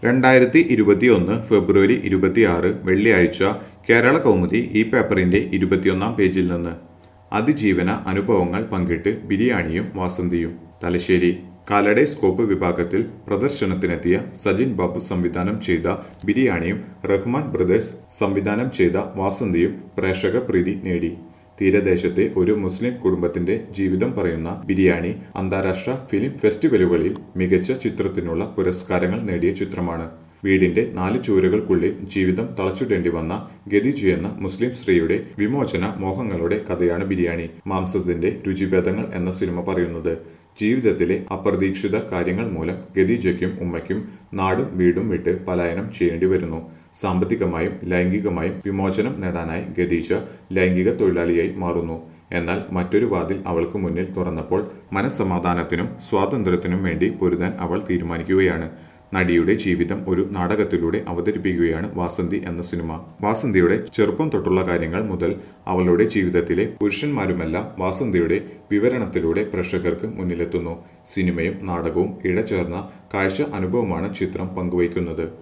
രണ്ടായിരത്തി ഇരുപത്തിയൊന്ന് ഫെബ്രുവരി ഇരുപത്തിയാറ് വെള്ളിയാഴ്ച കേരള കൗമുദി ഈ പേപ്പറിന്റെ ഇരുപത്തിയൊന്നാം പേജിൽ നിന്ന് അതിജീവന അനുഭവങ്ങൾ പങ്കിട്ട് ബിരിയാണിയും വാസന്തിയും തലശ്ശേരി കാലഡേ സ്കോപ്പ് വിഭാഗത്തിൽ പ്രദർശനത്തിനെത്തിയ സജിൻ ബാബു സംവിധാനം ചെയ്ത ബിരിയാണിയും റഹ്മാൻ ബ്രദേഴ്സ് സംവിധാനം ചെയ്ത വാസന്തിയും പ്രേക്ഷക പ്രീതി നേടി തീരദേശത്തെ ഒരു മുസ്ലിം കുടുംബത്തിന്റെ ജീവിതം പറയുന്ന ബിരിയാണി അന്താരാഷ്ട്ര ഫിലിം ഫെസ്റ്റിവലുകളിൽ മികച്ച ചിത്രത്തിനുള്ള പുരസ്കാരങ്ങൾ നേടിയ ചിത്രമാണ് വീടിന്റെ നാല് ചുവരുകൾക്കുള്ളിൽ ജീവിതം തളച്ചിടേണ്ടി വന്ന ഗതിജി എന്ന മുസ്ലിം സ്ത്രീയുടെ വിമോചന മോഹങ്ങളുടെ കഥയാണ് ബിരിയാണി മാംസത്തിന്റെ രുചിഭേദങ്ങൾ എന്ന സിനിമ പറയുന്നത് ജീവിതത്തിലെ അപ്രതീക്ഷിത കാര്യങ്ങൾ മൂലം ഗതിജയ്ക്കും ഉമ്മയ്ക്കും നാടും വീടും വിട്ട് പലായനം ചെയ്യേണ്ടി വരുന്നു സാമ്പത്തികമായും ലൈംഗികമായും വിമോചനം നേടാനായി ഗതീജ ലൈംഗിക തൊഴിലാളിയായി മാറുന്നു എന്നാൽ മറ്റൊരു വാതിൽ അവൾക്ക് മുന്നിൽ തുറന്നപ്പോൾ മനസ്സമാധാനത്തിനും സ്വാതന്ത്ര്യത്തിനും വേണ്ടി പൊരുതാൻ അവൾ തീരുമാനിക്കുകയാണ് നടിയുടെ ജീവിതം ഒരു നാടകത്തിലൂടെ അവതരിപ്പിക്കുകയാണ് വാസന്തി എന്ന സിനിമ വാസന്തിയുടെ ചെറുപ്പം തൊട്ടുള്ള കാര്യങ്ങൾ മുതൽ അവളുടെ ജീവിതത്തിലെ പുരുഷന്മാരുമെല്ലാം വാസന്തിയുടെ വിവരണത്തിലൂടെ പ്രേക്ഷകർക്ക് മുന്നിലെത്തുന്നു സിനിമയും നാടകവും ഇഴചേർന്ന കാഴ്ച അനുഭവമാണ് ചിത്രം പങ്കുവയ്ക്കുന്നത്